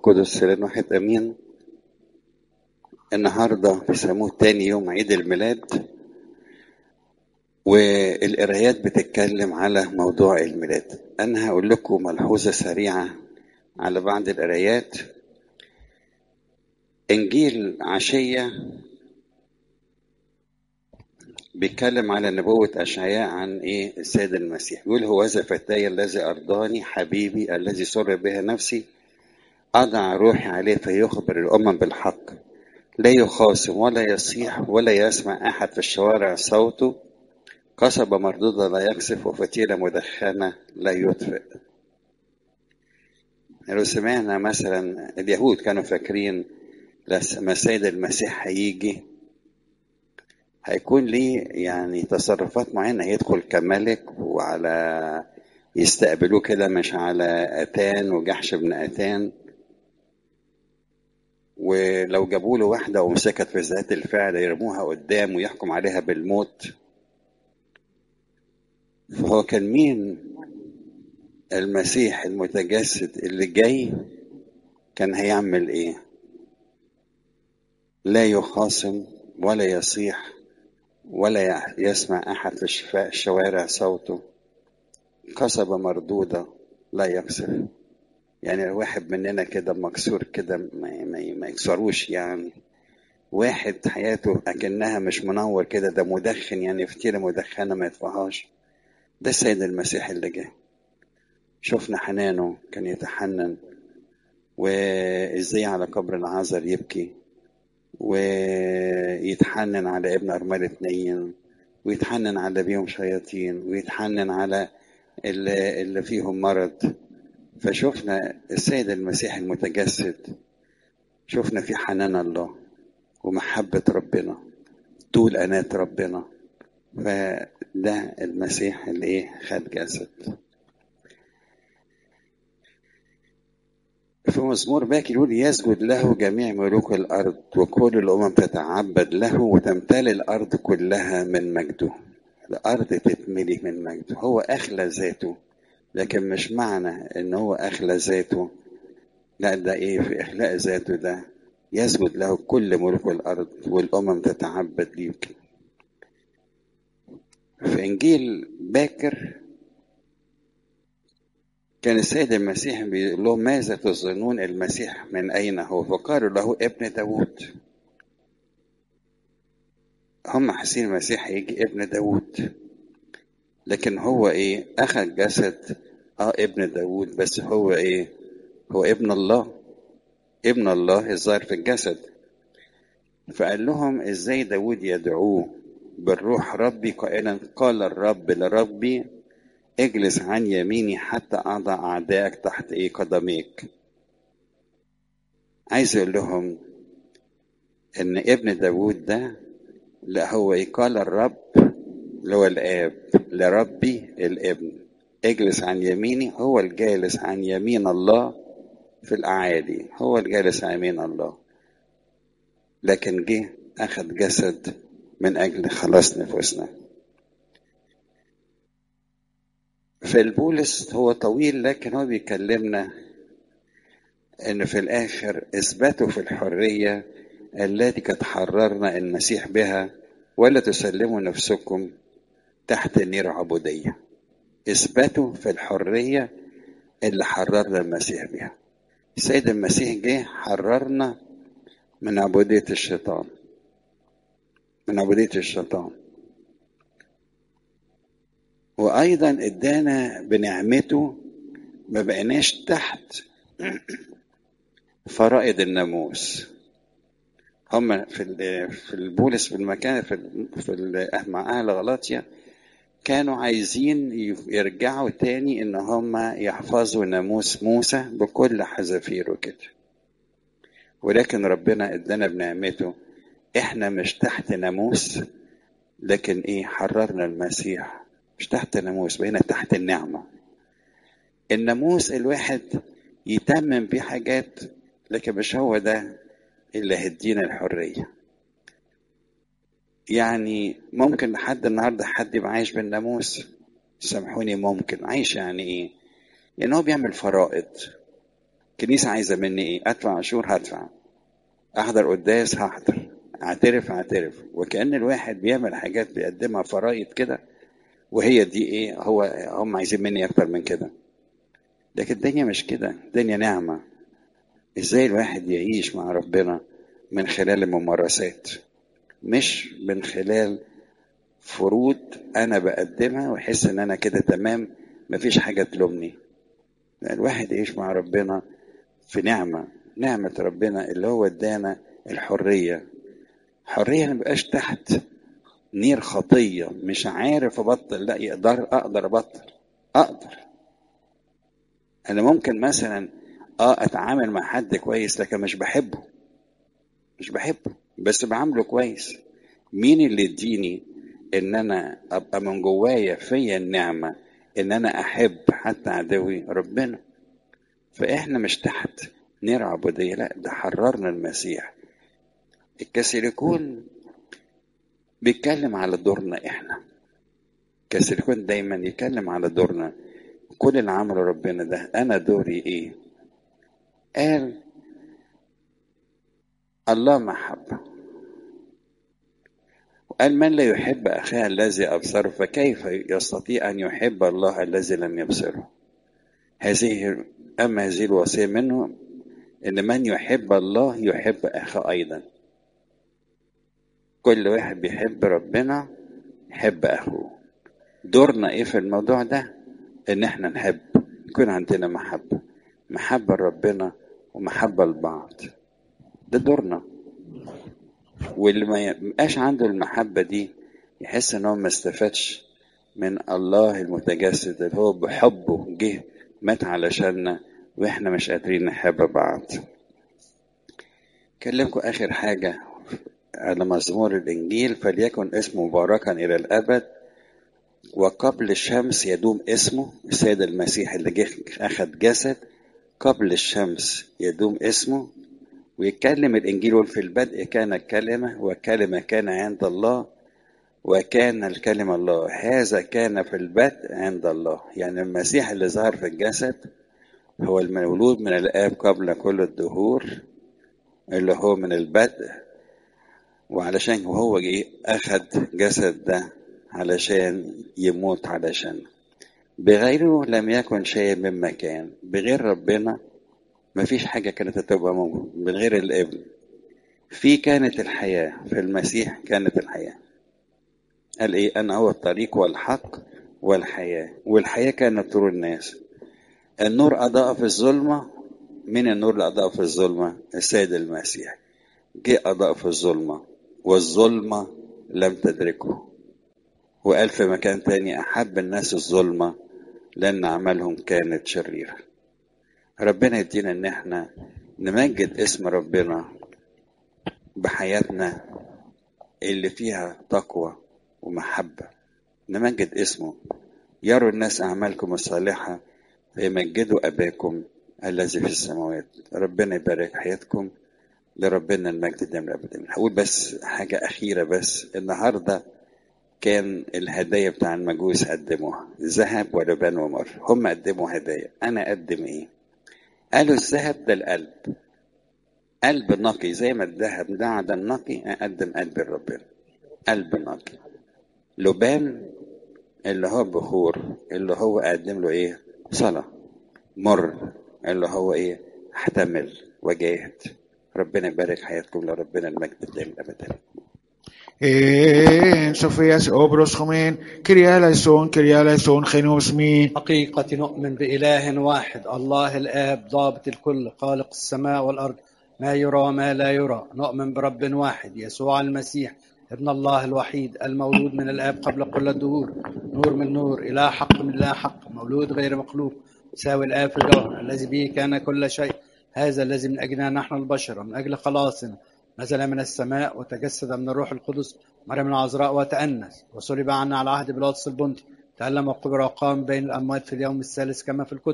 القدس لأن واحد أمين النهاردة بيسموه تاني يوم عيد الميلاد والقرايات بتتكلم على موضوع الميلاد أنا هقول لكم ملحوظة سريعة على بعض القرايات إنجيل عشية بيتكلم على نبوة أشعياء عن إيه السيد المسيح بيقول هو ذا فتاي الذي أرضاني حبيبي الذي سر به نفسي أضع روحي عليه فيخبر الأمم بالحق لا يخاصم ولا يصيح ولا يسمع أحد في الشوارع صوته قصبة مردودة لا يكسف وفتيلة مدخنة لا يطفئ لو سمعنا مثلا اليهود كانوا فاكرين لما السيد المسيح هيجي هيكون ليه يعني تصرفات معينة هيدخل كملك وعلى يستقبلوه كده مش على أتان وجحش بن أتان ولو جابوا له واحدة ومسكت في ذات الفعل يرموها قدام ويحكم عليها بالموت فهو كان مين المسيح المتجسد اللي جاي كان هيعمل ايه لا يخاصم ولا يصيح ولا يسمع أحد في الشوارع صوته قصبة مردودة لا يكسر يعني الواحد مننا كده مكسور كده ما, ما, ما يكسروش يعني واحد حياته أكنها مش منور كده ده مدخن يعني فتيلة مدخنة ما يطفيهاش ده السيد المسيح اللي جه شفنا حنانه كان يتحنن وازاي على قبر العازر يبكي ويتحنن على ابن أرملة نين ويتحنن على بيهم شياطين ويتحنن على اللي, اللي فيهم مرض فشفنا السيد المسيح المتجسد شفنا في حنان الله ومحبة ربنا طول أناة ربنا فده المسيح اللي ايه خد جسد في مزمور باكي يقول يسجد له جميع ملوك الأرض وكل الأمم تتعبد له وتمتلئ الأرض كلها من مجده الأرض تتملي من مجده هو أخلى ذاته لكن مش معنى إن هو أخلى ذاته لا ده إيه في إخلاء ذاته ده يسجد له كل ملوك الأرض والأمم تتعبد ليك في إنجيل باكر كان السيد المسيح بيقول لهم ماذا تظنون المسيح من أين هو فقالوا له ابن داود هم حاسين المسيح هيجي ابن داود لكن هو ايه اخذ جسد اه ابن داود بس هو ايه هو ابن الله ابن الله الظاهر في الجسد فقال لهم ازاي داود يدعوه بالروح ربي قائلا قال الرب لربي اجلس عن يميني حتى أضع أعدائك تحت إيه قدميك عايز أقول لهم إن ابن داود ده لا هو إيه قال الرب اللي هو الآب لربي الابن اجلس عن يميني هو الجالس عن يمين الله في الأعالي هو الجالس عن يمين الله لكن جه أخذ جسد من أجل خلاص نفوسنا في البولس هو طويل لكن هو بيكلمنا ان في الاخر اثبتوا في الحريه التي قد حررنا المسيح بها ولا تسلموا نفسكم تحت نير عبوديه اثبتوا في الحريه اللي حررنا المسيح بها السيد المسيح جه حررنا من عبوديه الشيطان من عبوديه الشيطان وايضا ادانا بنعمته ما بقيناش تحت فرائض الناموس هم في في البولس في المكان في في مع اهل غلاطيا كانوا عايزين يرجعوا تاني ان هم يحفظوا ناموس موسى بكل حذافيره كده ولكن ربنا ادانا بنعمته احنا مش تحت ناموس لكن ايه حررنا المسيح مش تحت ناموس بقينا تحت النعمة الناموس الواحد يتمم بيه حاجات لكن مش هو ده اللي هيدينا الحرية يعني ممكن لحد النهاردة حد يبقى عايش بالناموس سامحوني ممكن عايش يعني ايه يعني هو بيعمل فرائض الكنيسة عايزة مني إيه؟ أدفع عشور هدفع أحضر قداس هحضر أعترف أعترف وكأن الواحد بيعمل حاجات بيقدمها فرائض كده وهي دي إيه هو هم عايزين مني أكتر من كده لكن الدنيا مش كده الدنيا نعمة إزاي الواحد يعيش مع ربنا من خلال الممارسات مش من خلال فروض أنا بقدمها وأحس إن أنا كده تمام مفيش حاجة تلومني الواحد يعيش مع ربنا في نعمة نعمة ربنا اللي هو ادانا الحرية حرية ما بقاش تحت نير خطية مش عارف أبطل لا يقدر أقدر أبطل أقدر أنا ممكن مثلا أه أتعامل مع حد كويس لكن مش بحبه مش بحبه بس بعامله كويس مين اللي يديني إن أنا أبقى من جوايا فيا النعمة إن أنا أحب حتى عدوي ربنا فإحنا مش تحت نير عبودية لا ده حررنا المسيح الكاثوليكون بيتكلم على دورنا احنا الكاثوليكون دايما يتكلم على دورنا كل اللي عمله ربنا ده انا دوري ايه قال الله محبة وقال من لا يحب أخاه الذي أبصره فكيف يستطيع أن يحب الله الذي لم يبصره هذه أما هذه الوصية منه إن من يحب الله يحب أخاه أيضا كل واحد بيحب ربنا يحب أخوه دورنا إيه في الموضوع ده إن إحنا نحب يكون عندنا محبة محبة لربنا ومحبة لبعض ده دورنا واللي ما يبقاش عنده المحبة دي يحس إن هو ما استفادش من الله المتجسد اللي هو بحبه جه مات علشاننا واحنا مش قادرين نحب بعض كلمكم اخر حاجة على مزمور الانجيل فليكن اسمه مباركا الى الابد وقبل الشمس يدوم اسمه السيد المسيح اللي جه اخد جسد قبل الشمس يدوم اسمه ويتكلم الانجيل في البدء كان الكلمة والكلمة كان عند الله وكان الكلمة الله هذا كان في البدء عند الله يعني المسيح اللي ظهر في الجسد هو المولود من الآب قبل كل الدهور اللي هو من البدء وعلشان هو جه أخد جسد ده علشان يموت علشان بغيره لم يكن شيء مما كان بغير ربنا مفيش حاجة كانت هتبقى موجودة من غير الابن في كانت الحياة في المسيح كانت الحياة قال ايه انا هو الطريق والحق والحياة والحياة كانت نور الناس النور أضاء في الظلمة من النور اللي أضاء في الظلمة السيد المسيح جه أضاء في الظلمة والظلمة لم تدركه وقال في مكان تاني أحب الناس الظلمة لأن أعمالهم كانت شريرة ربنا يدينا إن احنا نمجد اسم ربنا بحياتنا اللي فيها تقوى ومحبة نمجد اسمه يروا الناس أعمالكم الصالحة فيمجدوا أباكم الذي في السماوات ربنا يبارك حياتكم لربنا المجد دائما أبدا هقول بس حاجة أخيرة بس النهاردة كان الهدايا بتاع المجوس قدموها ذهب ولبان ومر هم قدموا هدايا أنا أقدم إيه قالوا الذهب ده القلب قلب نقي زي ما الذهب ده عدم نقي أقدم قلب ربنا قلب نقي لبان اللي هو بخور اللي هو أقدم له إيه صلاة مر اللي هو إيه احتمل وجاهد ربنا يبارك حياتكم لربنا المجد دائما أبدا En Sophias obros homen, Kyria eleison, Kyria eleison, genos mi. حقيقة نؤمن بإله واحد الله الآب ضابط الكل خالق السماء والأرض ما يرى وما لا يرى نؤمن برب واحد يسوع المسيح ابن الله الوحيد المولود من الآب قبل كل الدهور نور من نور إله حق من إله حق مولود غير مخلوق يساوي الآب في الجوهر الذي به كان كل شيء هذا الذي من أجلنا نحن البشر ومن أجل خلاصنا نزل من السماء وتجسد من الروح القدس مريم العذراء وتأنس وصلب عنا على عهد بيلاطس البنطي تألم وقبر وقام بين الأموات في اليوم الثالث كما في الكتب